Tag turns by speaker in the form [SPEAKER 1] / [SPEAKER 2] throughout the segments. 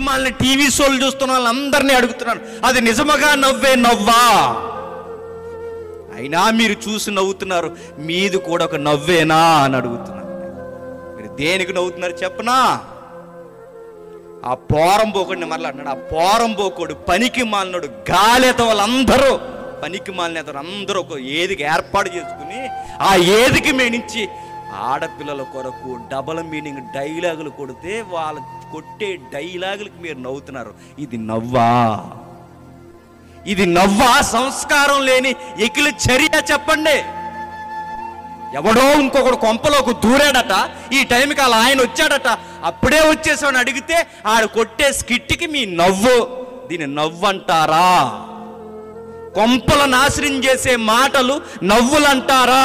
[SPEAKER 1] మాలిన టీవీ షోలు చూస్తున్న వాళ్ళందరినీ అడుగుతున్నాను అది నిజముగా నవ్వే నవ్వా అయినా మీరు చూసి నవ్వుతున్నారు మీది కూడా ఒక నవ్వేనా అని అడుగుతున్నాను మీరు దేనికి నవ్వుతున్నారు చెప్పనా ఆ పోరం పోకుడిని మరలా అంటున్నాడు ఆ పోరం పోకోడు పనికి మాలినాడు గాలిత వాళ్ళందరూ పనికి మాలిన అందరూ ఒక ఏదికి ఏర్పాటు చేసుకుని ఆ ఏదికి మేనించి ఆడపిల్లల కొరకు డబల్ మీనింగ్ డైలాగులు కొడితే వాళ్ళు కొట్టే డైలాగులకి మీరు నవ్వుతున్నారు ఇది నవ్వా ఇది నవ్వా సంస్కారం లేని ఎకిలి చర్య చెప్పండి ఎవడో ఇంకొకడు కొంపలోకి దూరాడట ఈ టైంకి అలా ఆయన వచ్చాడట అప్పుడే వచ్చేసామని అడిగితే ఆడు కొట్టే స్కిట్కి మీ నవ్వు దీని నవ్వు అంటారా కొంపల నాశనం చేసే మాటలు నవ్వులంటారా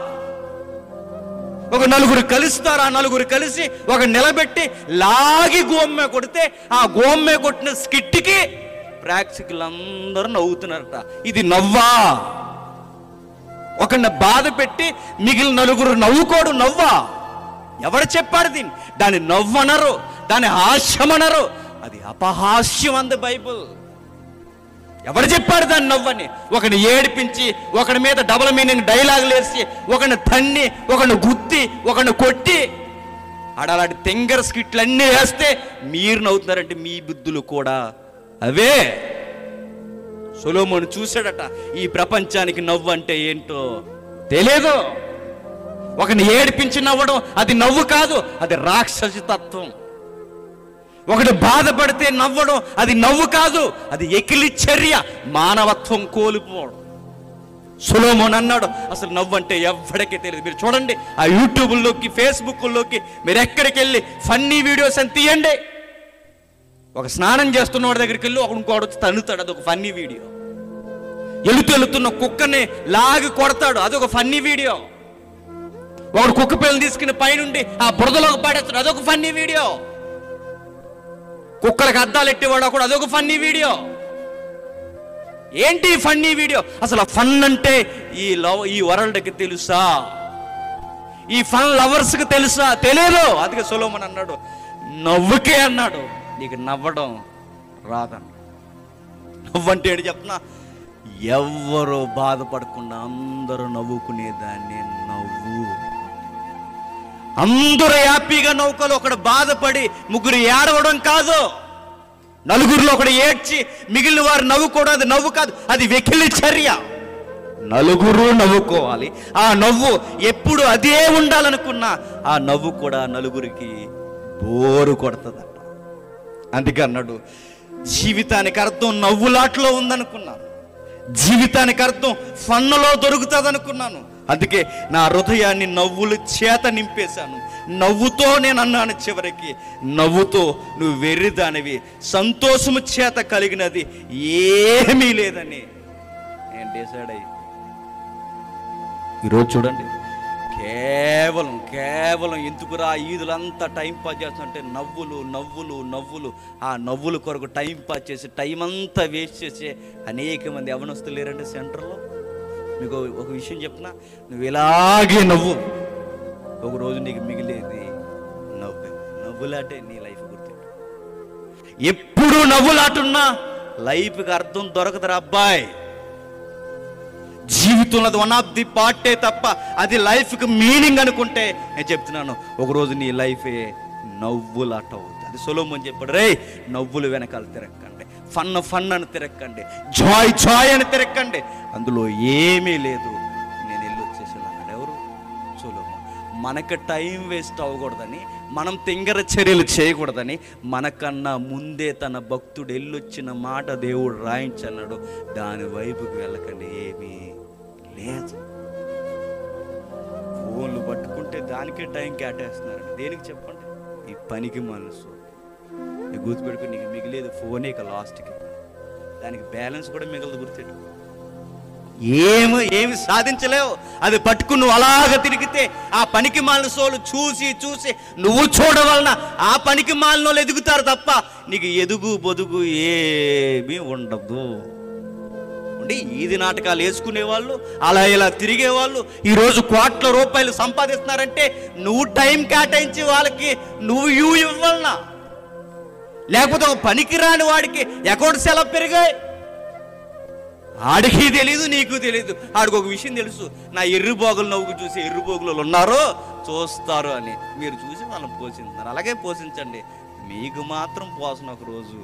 [SPEAKER 1] ఒక నలుగురు కలుస్తారు ఆ నలుగురు కలిసి ఒక నిలబెట్టి లాగి గోమ్మె కొడితే ఆ గోమ్మె కొట్టిన స్కిట్కి ప్రేక్షకులందరూ నవ్వుతున్నారట ఇది నవ్వా ఒకరిని బాధ పెట్టి మిగిలిన నలుగురు నవ్వుకోడు నవ్వా ఎవరు చెప్పారు దీన్ని దాని నవ్వనరు దాని హాస్యమనరు అది అపహాస్యం అంది బైబుల్ ఎవరు చెప్పారు దాన్ని నవ్వని ఒకని ఏడిపించి ఒకని మీద డబల్ మీనింగ్ డైలాగులు వేసి ఒకని తన్ని ఒకని గుత్తి ఒకని కొట్టి ఆడలాంటి తెంగర స్కిట్లు అన్నీ వేస్తే మీరు నవ్వుతున్నారంటే మీ బుద్ధులు కూడా అవే సొలోమోను చూశాడట ఈ ప్రపంచానికి నవ్వు అంటే ఏంటో తెలియదు ఒకని ఏడిపించి నవ్వడం అది నవ్వు కాదు అది రాక్షసి తత్వం ఒకడు బాధపడితే నవ్వడం అది నవ్వు కాదు అది ఎకిలి చర్య మానవత్వం కోల్పోవడం సులోమోన్ అన్నాడు అసలు నవ్వు అంటే ఎవ్వడికి తెలియదు మీరు చూడండి ఆ యూట్యూబ్లోకి ఫేస్బుక్లోకి మీరు ఎక్కడికి వెళ్ళి ఫన్నీ వీడియోస్ అని తీయండి ఒక స్నానం చేస్తున్నవాడి దగ్గరికి వెళ్ళి ఒక ఇంకోటి వచ్చి తన్నుతాడు అదొక ఫన్నీ వీడియో ఎలుతూ ఎలుతున్న కుక్కని లాగి కొడతాడు అదొక ఫన్నీ వీడియో ఒకడు కుక్క పిల్లలు తీసుకుని పైనుండి ఆ బురదలోకి పాడేస్తాడు అదొక ఫన్నీ వీడియో కుక్కలకు అద్దాలు ఎట్టేవాడు ఒకడు అదొక ఫన్నీ వీడియో ఏంటి ఈ ఫన్నీ వీడియో అసలు ఫన్ అంటే ఈ లవ్ ఈ వరల్డ్కి తెలుసా ఈ ఫన్ లవర్స్కి తెలుసా తెలియదు అందుకే సొలోమన్ అన్నాడు నవ్వుకే అన్నాడు నీకు నవ్వడం రాదన్న నవ్వంటే ఏంటి చెప్పనా ఎవ్వరు బాధపడకుండా అందరూ నవ్వుకునేదాన్ని నవ్వు అందరూ హ్యాపీగా నవ్వుకోవాలి ఒకడు బాధపడి ముగ్గురు ఏడవడం కాదు నలుగురిలో ఒకడు ఏడ్చి మిగిలిన వారు నవ్వుకోవడం అది నవ్వు కాదు అది వెకిలి చర్య నలుగురు నవ్వుకోవాలి ఆ నవ్వు ఎప్పుడు అదే ఉండాలనుకున్నా ఆ నవ్వు కూడా నలుగురికి బోరు కొడుతుందట అందుకే అన్నాడు జీవితానికి అర్థం నవ్వులాట్లో ఉందనుకున్నాను జీవితానికి అర్థం ఫన్నులో దొరుకుతుంది అనుకున్నాను అందుకే నా హృదయాన్ని నవ్వులు చేత నింపేశాను నవ్వుతో నేను అన్నాను చివరికి నవ్వుతో నువ్వు వెర్రిదానివి సంతోషము చేత కలిగినది ఏమీ లేదని నేను డిసైడ్ అయ్యి ఈరోజు చూడండి కేవలం కేవలం ఎందుకురా ఈదులంతా టైం పాస్ చేస్తుంటే నవ్వులు నవ్వులు నవ్వులు ఆ నవ్వుల కొరకు టైం పాస్ చేసి టైం అంతా వేస్ట్ చేసే అనేక మంది యవనస్తులు లేరండి సెంటర్లో మీకు ఒక విషయం చెప్పిన నువ్వు ఇలాగే నవ్వు ఒక రోజు నీకు మిగిలేది నవ్వే నవ్వులాటే నీ లైఫ్ గుర్తు ఎప్పుడు నవ్వులాటున్నా లైఫ్కి అర్థం దొరకదురా అబ్బాయి జీవితంలో అది వన్ ఆఫ్ ది పార్టే తప్ప అది లైఫ్కి మీనింగ్ అనుకుంటే నేను చెప్తున్నాను ఒకరోజు నీ లైఫే నవ్వులాట అవుతుంది అది సొలోమని చెప్పాడు రే నవ్వులు వెనకాల తిరక్కండి ఫన్ ఫన్ అని తిరక్కండి జాయ్ జాయ్ అని తిరక్కండి అందులో ఏమీ లేదు నేను వెళ్ళి వచ్చేసాను అన్నాడు ఎవరు సొలోమన్ మనకు టైం వేస్ట్ అవ్వకూడదని మనం తింగర చర్యలు చేయకూడదని మనకన్నా ముందే తన భక్తుడు వెళ్ళొచ్చిన మాట దేవుడు రాయించన్నాడు దాని వైపుకి వెళ్ళకండి ఏమీ లేదు ఫోన్లు పట్టుకుంటే దానికే టైం కేటాయిస్తున్నారండి దేనికి చెప్పండి ఈ పనికి మనసు నీ గుర్తుపెట్టుకుని నీకు మిగిలేదు ఫోనే ఇక లాస్ట్కి దానికి బ్యాలెన్స్ కూడా మిగలదు గుర్తెట్టు ఏమి ఏమి సాధించలేవు అది పట్టుకుని నువ్వు అలాగ తిరిగితే ఆ పనికి మాలిన సోలు చూసి చూసి నువ్వు చూడవలన ఆ పనికి మాలిన వాళ్ళు ఎదుగుతారు తప్ప నీకు ఎదుగు బొదుగు ఏమీ ఉండదు ఉండి ఈది నాటకాలు వేసుకునే వాళ్ళు అలా ఇలా తిరిగే వాళ్ళు ఈరోజు కోట్ల రూపాయలు సంపాదిస్తున్నారంటే నువ్వు టైం కేటాయించి వాళ్ళకి నువ్వు యూ ఇవ్వాలనా లేకపోతే ఒక పనికిరాని వాడికి అకౌంట్స్ ఎలా పెరిగాయి ఆడికి తెలీదు నీకు తెలీదు ఆడికి ఒక విషయం తెలుసు నా ఎర్రిబోగులు నవ్వుకు చూసి ఎర్రిబోగులు ఉన్నారో చూస్తారు అని మీరు చూసి వాళ్ళని పోషిస్తున్నారు అలాగే పోషించండి మీకు మాత్రం పోసిన ఒక రోజు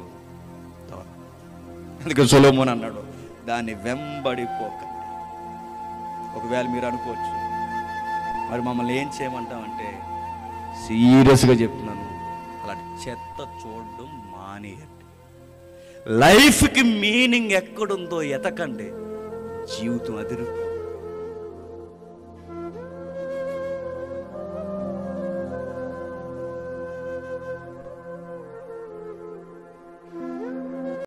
[SPEAKER 1] అందుకే సొలోమోన్ అన్నాడు దాన్ని వెంబడిపోకండి ఒకవేళ మీరు అనుకోవచ్చు మరి మమ్మల్ని ఏం చేయమంటామంటే సీరియస్గా చెప్తున్నాను అలాంటి చెత్త చూడడం మానేయండి లైఫ్కి మీనింగ్ ఎక్కడుందో ఎతకండి జీవితం అదిరిపో